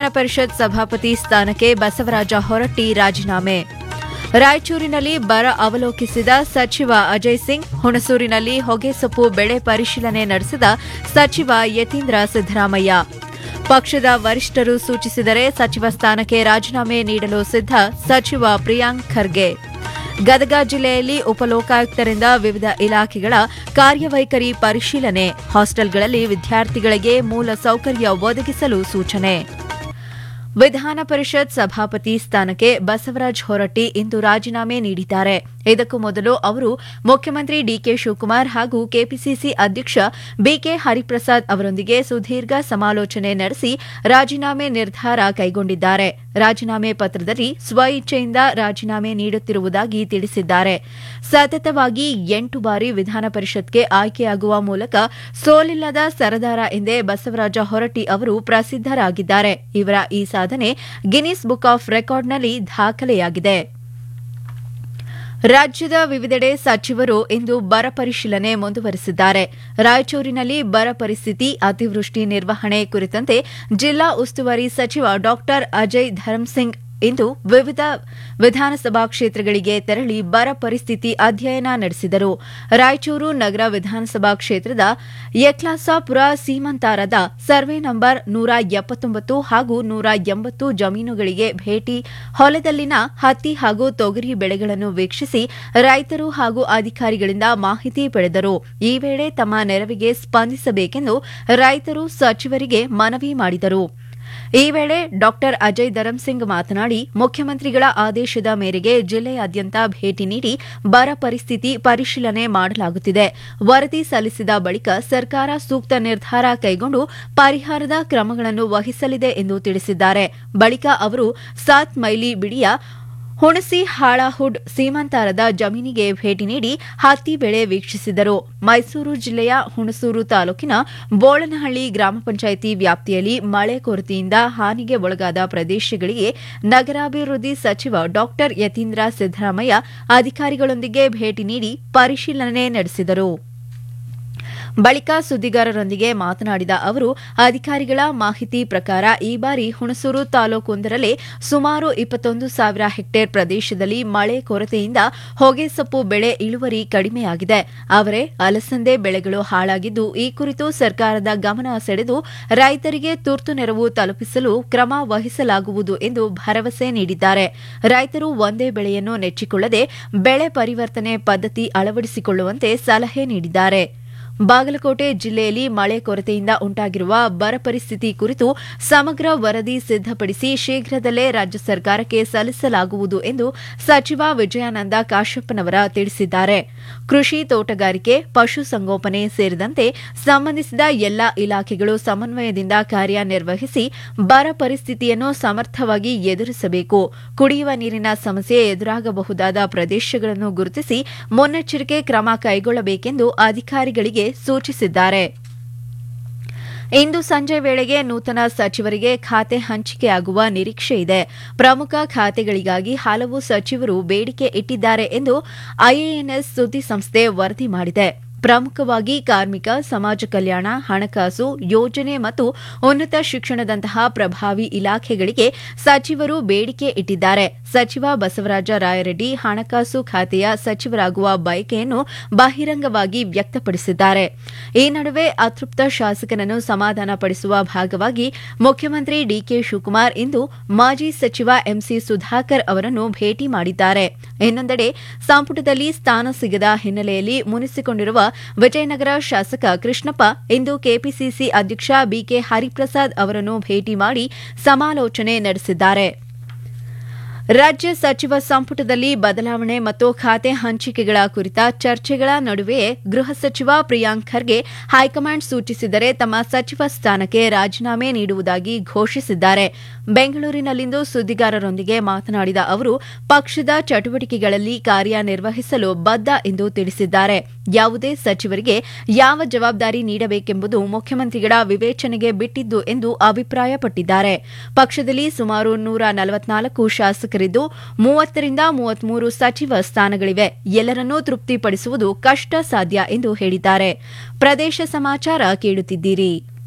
ಪರಿಷತ್ ಸಭಾಪತಿ ಸ್ಥಾನಕ್ಕೆ ಬಸವರಾಜ ಹೊರಟ್ಟಿ ರಾಜೀನಾಮೆ ರಾಯಚೂರಿನಲ್ಲಿ ಬರ ಅವಲೋಕಿಸಿದ ಸಚಿವ ಅಜಯ್ ಸಿಂಗ್ ಹುಣಸೂರಿನಲ್ಲಿ ಹೊಗೆಸೊಪ್ಪು ಬೆಳೆ ಪರಿಶೀಲನೆ ನಡೆಸಿದ ಸಚಿವ ಯತೀಂದ್ರ ಸಿದ್ದರಾಮಯ್ಯ ಪಕ್ಷದ ವರಿಷ್ಠರು ಸೂಚಿಸಿದರೆ ಸಚಿವ ಸ್ಥಾನಕ್ಕೆ ರಾಜೀನಾಮೆ ನೀಡಲು ಸಿದ್ಧ ಸಚಿವ ಪ್ರಿಯಾಂಕ್ ಖರ್ಗೆ ಗದಗ ಜಿಲ್ಲೆಯಲ್ಲಿ ಉಪಲೋಕಾಯುಕ್ತರಿಂದ ವಿವಿಧ ಇಲಾಖೆಗಳ ಕಾರ್ಯವೈಖರಿ ಪರಿಶೀಲನೆ ಹಾಸ್ಟೆಲ್ಗಳಲ್ಲಿ ವಿದ್ಯಾರ್ಥಿಗಳಿಗೆ ಮೂಲ ಸೌಕರ್ಯ ಒದಗಿಸಲು ಸೂಚನೆ ವಿಧಾನ ಪರಿಷತ್ ಸಭಾಪತಿ ಸ್ಥಾನಕ್ಕೆ ಬಸವರಾಜ ಹೊರಟ್ಟಿ ಇಂದು ರಾಜೀನಾಮೆ ನೀಡಿದ್ದಾರೆ ಇದಕ್ಕೂ ಮೊದಲು ಅವರು ಮುಖ್ಯಮಂತ್ರಿ ಡಿಕೆ ಶಿವಕುಮಾರ್ ಹಾಗೂ ಕೆಪಿಸಿಸಿ ಅಧ್ಯಕ್ಷ ಬಿಕೆ ಹರಿಪ್ರಸಾದ್ ಅವರೊಂದಿಗೆ ಸುದೀರ್ಘ ಸಮಾಲೋಚನೆ ನಡೆಸಿ ರಾಜೀನಾಮೆ ನಿರ್ಧಾರ ಕೈಗೊಂಡಿದ್ದಾರೆ ರಾಜೀನಾಮೆ ಪತ್ರದಲ್ಲಿ ಸ್ವಇಚ್ಛೆಯಿಂದ ರಾಜೀನಾಮೆ ನೀಡುತ್ತಿರುವುದಾಗಿ ತಿಳಿಸಿದ್ದಾರೆ ಸತತವಾಗಿ ಎಂಟು ಬಾರಿ ವಿಧಾನ ಪರಿಷತ್ಗೆ ಆಯ್ಕೆಯಾಗುವ ಮೂಲಕ ಸೋಲಿಲ್ಲದ ಸರದಾರ ಎಂದೇ ಬಸವರಾಜ ಹೊರಟ್ಟಿ ಅವರು ಪ್ರಸಿದ್ದರಾಗಿದ್ದಾರೆ ಇವರ ಈ ಸಾಧನೆ ಗಿನ್ನಿಸ್ ಬುಕ್ ಆಫ್ ರೆಕಾರ್ಡ್ನಲ್ಲಿ ದಾಖಲೆಯಾಗಿದೆ ರಾಜ್ಯದ ವಿವಿಧೆಡೆ ಸಚಿವರು ಇಂದು ಬರ ಪರಿಶೀಲನೆ ಮುಂದುವರೆಸಿದ್ದಾರೆ ರಾಯಚೂರಿನಲ್ಲಿ ಬರ ಪರಿಸ್ಥಿತಿ ಅತಿವೃಷ್ಟಿ ನಿರ್ವಹಣೆ ಕುರಿತಂತೆ ಜಿಲ್ಲಾ ಉಸ್ತುವಾರಿ ಸಚಿವ ಡಾ ಅಜಯ್ ಧರ್ಮಸಿಂಗ್ ಇಂದು ವಿವಿಧ ವಿಧಾನಸಭಾ ಕ್ಷೇತ್ರಗಳಿಗೆ ತೆರಳಿ ಬರ ಪರಿಸ್ಥಿತಿ ಅಧ್ಯಯನ ನಡೆಸಿದರು ರಾಯಚೂರು ನಗರ ವಿಧಾನಸಭಾ ಕ್ಷೇತ್ರದ ಯಕ್ಲಾಸಾಪುರ ಸೀಮಂತಾರದ ಸರ್ವೆ ನಂಬರ್ ನೂರ ಎಪ್ಪತ್ತೊಂಬತ್ತು ಹಾಗೂ ನೂರ ಎಂಬತ್ತು ಜಮೀನುಗಳಿಗೆ ಭೇಟಿ ಹೊಲದಲ್ಲಿನ ಹತ್ತಿ ಹಾಗೂ ತೊಗರಿ ಬೆಳೆಗಳನ್ನು ವೀಕ್ಷಿಸಿ ರೈತರು ಹಾಗೂ ಅಧಿಕಾರಿಗಳಿಂದ ಮಾಹಿತಿ ಪಡೆದರು ಈ ವೇಳೆ ತಮ್ಮ ನೆರವಿಗೆ ಸ್ಪಂದಿಸಬೇಕೆಂದು ರೈತರು ಸಚಿವರಿಗೆ ಮನವಿ ಮಾಡಿದರು ಈ ವೇಳೆ ಡಾ ಅಜಯ್ ಧರಂಸಿಂಗ್ ಮಾತನಾಡಿ ಮುಖ್ಯಮಂತ್ರಿಗಳ ಆದೇಶದ ಮೇರೆಗೆ ಜಿಲ್ಲೆಯಾದ್ಯಂತ ಭೇಟಿ ನೀಡಿ ಬರ ಪರಿಸ್ಥಿತಿ ಪರಿಶೀಲನೆ ಮಾಡಲಾಗುತ್ತಿದೆ ವರದಿ ಸಲ್ಲಿಸಿದ ಬಳಿಕ ಸರ್ಕಾರ ಸೂಕ್ತ ನಿರ್ಧಾರ ಕೈಗೊಂಡು ಪರಿಹಾರದ ಕ್ರಮಗಳನ್ನು ವಹಿಸಲಿದೆ ಎಂದು ತಿಳಿಸಿದ್ದಾರೆ ಬಳಿಕ ಅವರು ಸಾತ್ ಮೈಲಿ ಬಿಡಿಯ ಹುಣಸಿ ಹಾಳಹುಡ್ ಸೀಮಂತಾರದ ಜಮೀನಿಗೆ ಭೇಟಿ ನೀಡಿ ಹತ್ತಿ ಬೆಳೆ ವೀಕ್ಷಿಸಿದರು ಮೈಸೂರು ಜಿಲ್ಲೆಯ ಹುಣಸೂರು ತಾಲೂಕಿನ ಬೋಳನಹಳ್ಳಿ ಗ್ರಾಮ ಪಂಚಾಯಿತಿ ವ್ಯಾಪ್ತಿಯಲ್ಲಿ ಮಳೆ ಕೊರತೆಯಿಂದ ಹಾನಿಗೆ ಒಳಗಾದ ಪ್ರದೇಶಗಳಿಗೆ ನಗರಾಭಿವೃದ್ಧಿ ಸಚಿವ ಡಾ ಯತೀಂದ್ರ ಸಿದ್ದರಾಮಯ್ಯ ಅಧಿಕಾರಿಗಳೊಂದಿಗೆ ಭೇಟಿ ನೀಡಿ ಪರಿಶೀಲನೆ ನಡೆಸಿದರು ಬಳಿಕ ಸುದ್ದಿಗಾರರೊಂದಿಗೆ ಮಾತನಾಡಿದ ಅವರು ಅಧಿಕಾರಿಗಳ ಮಾಹಿತಿ ಪ್ರಕಾರ ಈ ಬಾರಿ ಹುಣಸೂರು ತಾಲೂಕೊಂದರಲ್ಲೇ ಸುಮಾರು ಇಪ್ಪತ್ತೊಂದು ಸಾವಿರ ಹೆಕ್ಟೇರ್ ಪ್ರದೇಶದಲ್ಲಿ ಮಳೆ ಕೊರತೆಯಿಂದ ಹೊಗೆಸೊಪ್ಪು ಬೆಳೆ ಇಳುವರಿ ಕಡಿಮೆಯಾಗಿದೆ ಅವರೇ ಅಲಸಂದೆ ಬೆಳೆಗಳು ಹಾಳಾಗಿದ್ದು ಈ ಕುರಿತು ಸರ್ಕಾರದ ಗಮನ ಸೆಳೆದು ರೈತರಿಗೆ ತುರ್ತು ನೆರವು ತಲುಪಿಸಲು ಕ್ರಮ ವಹಿಸಲಾಗುವುದು ಎಂದು ಭರವಸೆ ನೀಡಿದ್ದಾರೆ ರೈತರು ಒಂದೇ ಬೆಳೆಯನ್ನು ನೆಚ್ಚಿಕೊಳ್ಳದೆ ಬೆಳೆ ಪರಿವರ್ತನೆ ಪದ್ಧತಿ ಅಳವಡಿಸಿಕೊಳ್ಳುವಂತೆ ಸಲಹೆ ನೀಡಿದ್ದಾರೆ ಬಾಗಲಕೋಟೆ ಜಿಲ್ಲೆಯಲ್ಲಿ ಮಳೆ ಕೊರತೆಯಿಂದ ಉಂಟಾಗಿರುವ ಬರ ಪರಿಸ್ಥಿತಿ ಕುರಿತು ಸಮಗ್ರ ವರದಿ ಸಿದ್ದಪಡಿಸಿ ಶೀಘ್ರದಲ್ಲೇ ರಾಜ್ಯ ಸರ್ಕಾರಕ್ಕೆ ಸಲ್ಲಿಸಲಾಗುವುದು ಎಂದು ಸಚಿವ ವಿಜಯಾನಂದ ಕಾಶಪ್ಪನವರ ತಿಳಿಸಿದ್ದಾರೆ ಕೃಷಿ ತೋಟಗಾರಿಕೆ ಪಶುಸಂಗೋಪನೆ ಸೇರಿದಂತೆ ಸಂಬಂಧಿಸಿದ ಎಲ್ಲಾ ಇಲಾಖೆಗಳು ಸಮನ್ವಯದಿಂದ ಕಾರ್ಯನಿರ್ವಹಿಸಿ ಬರ ಪರಿಸ್ಥಿತಿಯನ್ನು ಸಮರ್ಥವಾಗಿ ಎದುರಿಸಬೇಕು ಕುಡಿಯುವ ನೀರಿನ ಸಮಸ್ಯೆ ಎದುರಾಗಬಹುದಾದ ಪ್ರದೇಶಗಳನ್ನು ಗುರುತಿಸಿ ಮುನ್ನೆಚ್ಚರಿಕೆ ಕ್ರಮ ಕೈಗೊಳ್ಳಬೇಕೆಂದು ಅಧಿಕಾರಿಗಳಿಗೆ ಸೂಚಿಸಿದ್ದಾರೆ ಇಂದು ಸಂಜೆ ವೇಳೆಗೆ ನೂತನ ಸಚಿವರಿಗೆ ಖಾತೆ ಹಂಚಿಕೆಯಾಗುವ ನಿರೀಕ್ಷೆ ಇದೆ ಪ್ರಮುಖ ಖಾತೆಗಳಿಗಾಗಿ ಹಲವು ಸಚಿವರು ಬೇಡಿಕೆ ಇಟ್ಟಿದ್ದಾರೆ ಎಂದು ಐಎಎನ್ಎಸ್ ಸುದ್ದಿಸಂಸ್ಥೆ ವರದಿ ಮಾಡಿದೆ ಪ್ರಮುಖವಾಗಿ ಕಾರ್ಮಿಕ ಸಮಾಜ ಕಲ್ಯಾಣ ಹಣಕಾಸು ಯೋಜನೆ ಮತ್ತು ಉನ್ನತ ಶಿಕ್ಷಣದಂತಹ ಪ್ರಭಾವಿ ಇಲಾಖೆಗಳಿಗೆ ಸಚಿವರು ಬೇಡಿಕೆ ಇಟ್ಟಿದ್ದಾರೆ ಸಚಿವ ಬಸವರಾಜ ರಾಯರೆಡ್ಡಿ ಹಣಕಾಸು ಖಾತೆಯ ಸಚಿವರಾಗುವ ಬಯಕೆಯನ್ನು ಬಹಿರಂಗವಾಗಿ ವ್ಯಕ್ತಪಡಿಸಿದ್ದಾರೆ ಈ ನಡುವೆ ಅತೃಪ್ತ ಶಾಸಕನನ್ನು ಸಮಾಧಾನಪಡಿಸುವ ಭಾಗವಾಗಿ ಮುಖ್ಯಮಂತ್ರಿ ಡಿಕೆ ಶಿವಕುಮಾರ್ ಇಂದು ಮಾಜಿ ಸಚಿವ ಎಂಸಿ ಸುಧಾಕರ್ ಅವರನ್ನು ಭೇಟಿ ಮಾಡಿದ್ದಾರೆ ಇನ್ನೊಂದೆಡೆ ಸಂಪುಟದಲ್ಲಿ ಸ್ಥಾನ ಸಿಗದ ಹಿನ್ನೆಲೆಯಲ್ಲಿ ಮುನಿಸಿಕೊಂಡಿರುವ ವಿಜಯನಗರ ಶಾಸಕ ಕೃಷ್ಣಪ್ಪ ಇಂದು ಕೆಪಿಸಿಸಿ ಅಧ್ಯಕ್ಷ ಬಿಕೆ ಹರಿಪ್ರಸಾದ್ ಅವರನ್ನು ಭೇಟಿ ಮಾಡಿ ಸಮಾಲೋಚನೆ ನಡೆಸಿದ್ದಾರೆ ರಾಜ್ಯ ಸಚಿವ ಸಂಪುಟದಲ್ಲಿ ಬದಲಾವಣೆ ಮತ್ತು ಖಾತೆ ಹಂಚಿಕೆಗಳ ಕುರಿತ ಚರ್ಚೆಗಳ ನಡುವೆಯೇ ಗೃಹ ಸಚಿವ ಪ್ರಿಯಾಂಕ್ ಖರ್ಗೆ ಹೈಕಮಾಂಡ್ ಸೂಚಿಸಿದರೆ ತಮ್ಮ ಸಚಿವ ಸ್ಥಾನಕ್ಕೆ ರಾಜೀನಾಮೆ ನೀಡುವುದಾಗಿ ಘೋಷಿಸಿದ್ದಾರೆ ಬೆಂಗಳೂರಿನಲ್ಲಿಂದು ಸುದ್ದಿಗಾರರೊಂದಿಗೆ ಮಾತನಾಡಿದ ಅವರು ಪಕ್ಷದ ಚಟುವಟಿಕೆಗಳಲ್ಲಿ ಕಾರ್ಯನಿರ್ವಹಿಸಲು ಬದ್ಧ ಎಂದು ತಿಳಿಸಿದ್ದಾರೆ ಯಾವುದೇ ಸಚಿವರಿಗೆ ಯಾವ ಜವಾಬ್ದಾರಿ ನೀಡಬೇಕೆಂಬುದು ಮುಖ್ಯಮಂತ್ರಿಗಳ ವಿವೇಚನೆಗೆ ಬಿಟ್ಟಿದ್ದು ಎಂದು ಅಭಿಪ್ರಾಯಪಟ್ಟಿದ್ದಾರೆ ಪಕ್ಷದಲ್ಲಿ ಸುಮಾರು ನೂರ ನಲವತ್ನಾಲ್ಕು ಶಾಸಕರಿದ್ದು ಮೂವತ್ತರಿಂದ ಮೂವತ್ಮೂರು ಸಚಿವ ಸ್ಥಾನಗಳಿವೆ ಎಲ್ಲರನ್ನೂ ತೃಪ್ತಿಪಡಿಸುವುದು ಕಷ್ಟ ಸಾಧ್ಯ ಎಂದು ಹೇಳಿದ್ದಾರೆ ಪ್ರದೇಶ ಸಮಾಚಾರ ಕೇಳುತ್ತಿದ್ದೀರಿ